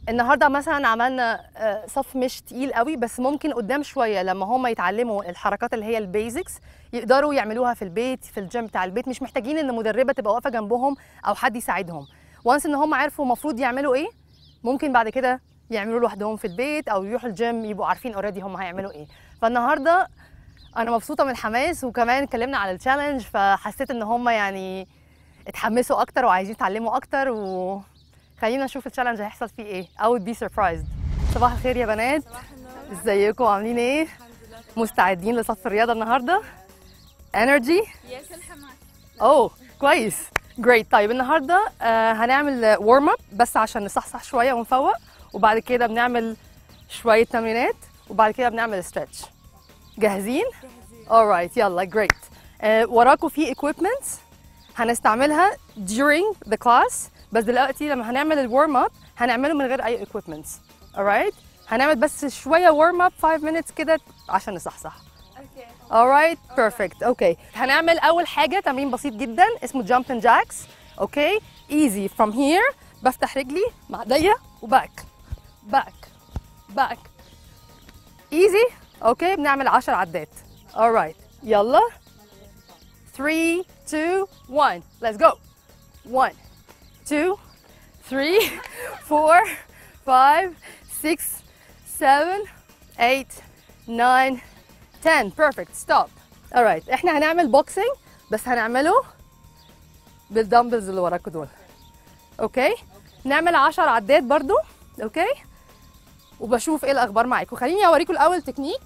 النهارده مثلا عملنا آه، صف مش تقيل قوي بس ممكن قدام شويه لما هم يتعلموا الحركات اللي هي البيزكس يقدروا يعملوها في البيت في الجيم بتاع البيت مش محتاجين ان مدربه تبقى واقفه جنبهم او حد يساعدهم وانس ان هم عرفوا المفروض يعملوا ايه ممكن بعد كده يعملوا لوحدهم في البيت او يروحوا الجيم يبقوا عارفين اوريدي هم هيعملوا ايه فالنهارده انا مبسوطه من الحماس وكمان اتكلمنا على التشالنج فحسيت ان هم يعني اتحمسوا اكتر وعايزين يتعلموا اكتر و خلينا نشوف التشالنج هيحصل فيه ايه I would be surprised صباح الخير يا بنات ازيكم عاملين ايه مستعدين لصف الرياضه النهارده انرجي يس الحماس اوه كويس جريت طيب النهارده آه هنعمل ورم اب بس عشان نصحصح شويه ونفوق وبعد كده بنعمل شويه تمرينات وبعد كده بنعمل ستريتش جاهزين alright يلا جريت آه وراكم في equipment هنستعملها during the class بس دلوقتي لما هنعمل الورم اب هنعمله من غير اي equipment alright هنعمل بس شويه ورم اب 5 minutes كده عشان نصحصح اوكي alright perfect اوكي هنعمل اول حاجه تمرين بسيط جدا اسمه jump and jacks اوكي easy from here بفتح رجلي مع ايديا وباك باك باك easy اوكي بنعمل 10 عدات alright يلا 3 2 1 let's go 1 2 3 4 5 6 7 8 9 10 perfect stop alright احنا هنعمل بوكسينج بس هنعمله بالدمبلز اللي وراكوا دول اوكي نعمل 10 عدات برضو اوكي وبشوف ايه الاخبار معاكم خليني اوريكم الاول تكنيك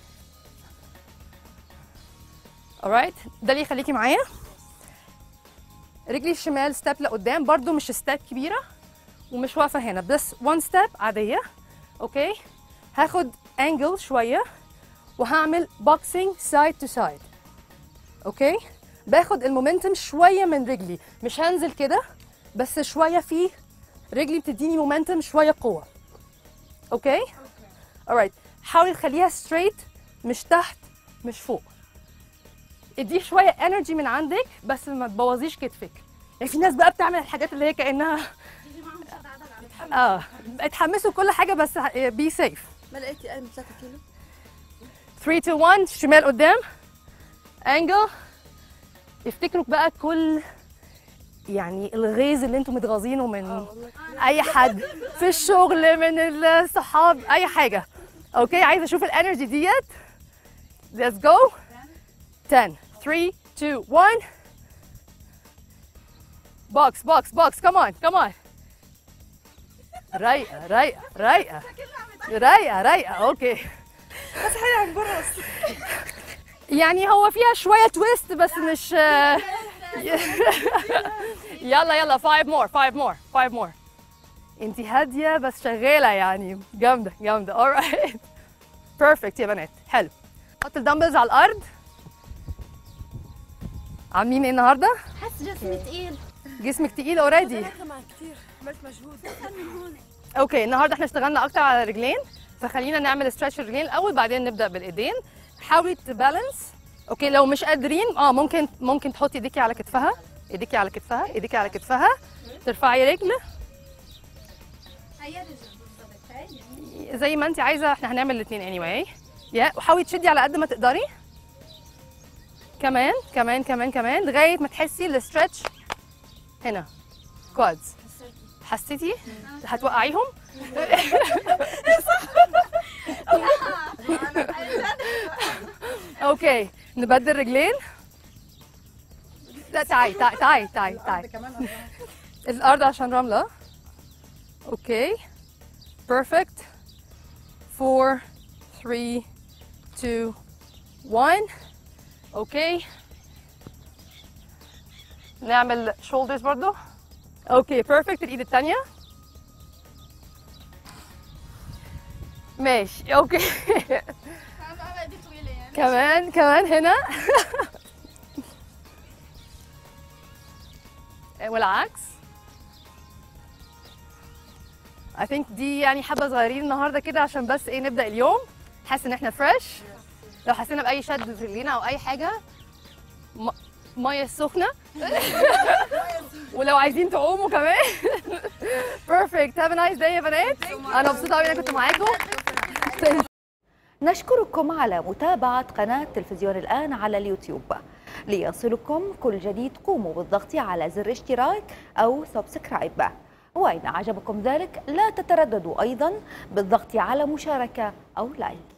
alright ده اللي يخليكي معايا رجلي الشمال ستيب لقدام برضو مش ستيب كبيره ومش واقفه هنا بس وان ستيب عاديه اوكي هاخد انجل شويه وهعمل بوكسينج سايد تو سايد اوكي باخد المومنتم شويه من رجلي مش هنزل كده بس شويه في رجلي بتديني مومنتم شويه قوه اوكي alright حاولي تخليها ستريت مش تحت مش فوق اديه شويه انرجي من عندك بس ما تبوظيش كتفك يعني في ناس بقى بتعمل الحاجات اللي هي كانها اه اتحمسوا كل حاجه بس بي سيف ما لقيتي قلم 3 كيلو 3 2 1 شمال قدام انجل افتكروا بقى كل يعني الغيظ اللي انتم متغاظينه من اي حد في الشغل من الصحاب اي حاجه اوكي عايزه اشوف الانرجي ديت let's go 10 3 2 1 بوكس بوكس بوكس come on come on رايقه رايقه رايقه رايقه رايقه اوكي بس حلو عن برا يعني هو فيها شوية تويست بس مش يلا يلا five more five more five more انت هادية بس شغالة يعني جامدة جامدة alright perfect يا بنات حلو حط الدمبلز على الأرض عاملين ايه النهاردة؟ حاسه جسمي تقيل جسمك تقيل اوريدي كمان كثير عملت مجهود اوكي النهارده احنا اشتغلنا اكتر على الرجلين فخلينا نعمل ستريتش الرجلين الاول بعدين نبدا بالايدين حاولي تبالانس اوكي لو مش قادرين اه ممكن ممكن تحطي ايديكي على كتفها ايديكي على كتفها ايديكي على كتفها ترفعي رجل هي رجل بالضبط هاي زي ما انت عايزه احنا هنعمل الاثنين anyway يا وحاولي تشدي على قد ما تقدري كمان كمان كمان كمان لغايه ما تحسي الستريتش هنا كوادز حسيتي هتوقعيهم اوكي نبدل رجلين لا تعي تعي تعي تعي تعي الارض عشان رمله اوكي بيرفكت 4 3 2 1 اوكي نعمل شولدرز برضو اوكي بيرفكت الايد الثانيه ماشي اوكي انا بقى ايدي طويله يعني كمان كمان هنا والعكس I think دي يعني حبة صغيرين النهاردة كده عشان بس ايه نبدأ اليوم حاسس ان احنا فريش لو حسينا بأي شد في رجلينا أو أي حاجة م... ميه السخنه ولو عايزين تعوموا كمان بيرفكت هاف نايس داي يا بنات انا مبسوطه قوي اني كنت معاكم نشكركم على متابعة قناة تلفزيون الآن على اليوتيوب ليصلكم كل جديد قوموا بالضغط على زر اشتراك أو سبسكرايب وإن عجبكم ذلك لا تترددوا أيضا بالضغط على مشاركة أو لايك